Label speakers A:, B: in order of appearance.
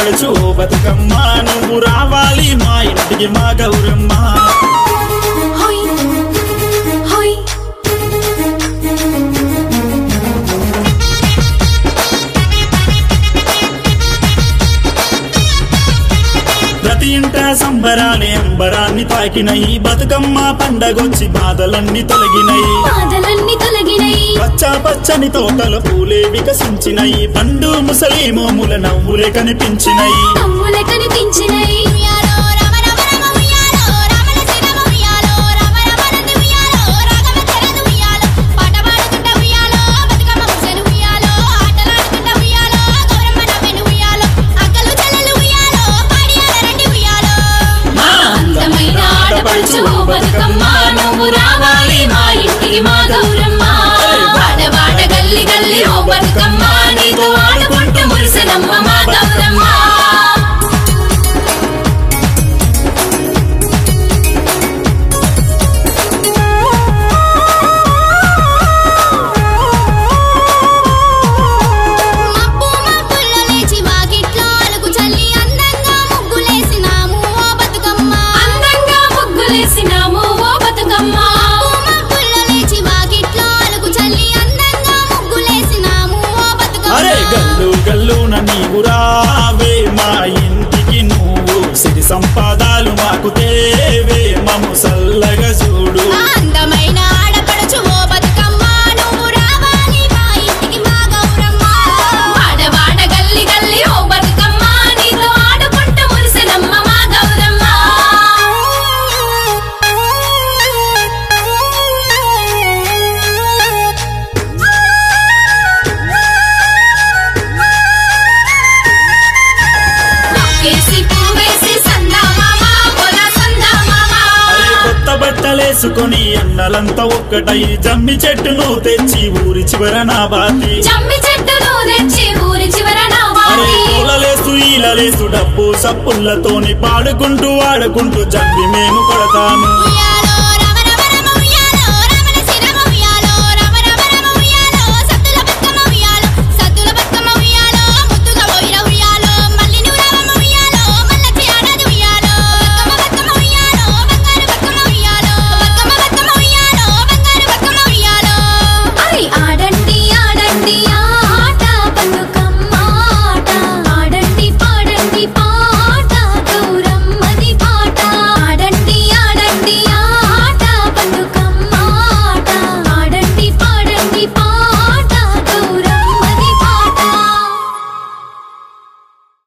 A: ఆడపడుచు బతుకమ్మ నువ్వు రావాలి మా ఇంటికి మా గౌరమ్మ
B: హోయ్ హోయ్
A: ప్రతి ఇంట సంబరాలే అంబరాన్ని తాకినయి బతుకమ్మ పండగొచ్చి బాధలన్నీ తొలగినయి
B: బాధలన్నీ తొలగినయి
A: పచ్చ పచ్చని తోటల పూలే వికసించినయి పండు ముసలి మోముల నవ్వులే కనిపించినయి
B: నవ్వులే కనిపించినయి ఉయ్యాలో రమ రమ రమ ఉయ్యాలో రామల సినమ ఉయ్యాలో రమ రమ నంది ఉయ్యాలో రాగమ చరణు ఉయ్యాలో పాట పాడుకుంటా ఉయ్యాలో బతుకమ్మ ముసలు ఉయ్యాలో ఆటలాడుకుంటా ఉయ్యాలో గౌరమ్మ నవ్వెను ఉయ్యాలో అక్కలు చెల్లెలు ఉయ్యాలో పాడియాల రండి ఉయ్యాలో మా అందమైన ఆడపడుచు బతుకమ్మ నువ్వు రావాలి మా ఇంటికి మా గౌరమ్మ వాడవాడ గల్లి గల్లి ఓ బతుకమ్మ నీతో ఆడుకుంటూ మురిసెనమ్మ మా గౌరమ్మ మబ్బు మబ్బుల్లో లేచి వాకిట్లో అలుగు చల్లి అందంగా ముగ్గులేసినాము ఓ బతుకమ్మ అందంగా ముగ్గులేసినాము ఓ బతుకమ్మ మబ్బు మబ్బుల్లో లేచి వాకిట్లో అలుగు చల్లి అందంగా ముగ్గులేసినాము ఓ బతుకమ్మ
A: అరే గల్లు గల్లున నీవు రావే మా ఇంటికి నువ్వు సిరి సంపాదాలు మాకు తేవే మము సల్లగా చూడు
B: మా అందమైన ఆడపడుచు ఓ బతుకమ్మ నువ్వు రావాలి మా ఇంటికి మా గౌరమ్మ వాడ వాడ గల్లి గల్లి ఓ బతుకమ్మ నీతో ఆడుకుంటూ మురిసెనమ్మ మా గౌరమ్మ మొక్కేసి పువ్వేసి సందా మామ పొల సందా మామ
A: అరే కొత్త బట్టలేసుకొని అన్నలంతా ఒక్కటై జమ్మి చెట్టును తెచ్చి ఊరి చివర నా బాతి
B: జమ్మి చెట్టును తెచ్చి ఊరి చివర
A: అరే
B: నవ్వాలి
A: పూలలేసు ఈలలేసు డబ్బు సప్పులతోని పాడుకుంటూ ఆడుకుంటూ జమ్మి మేము కొడతాము
B: ఉయ్యాలో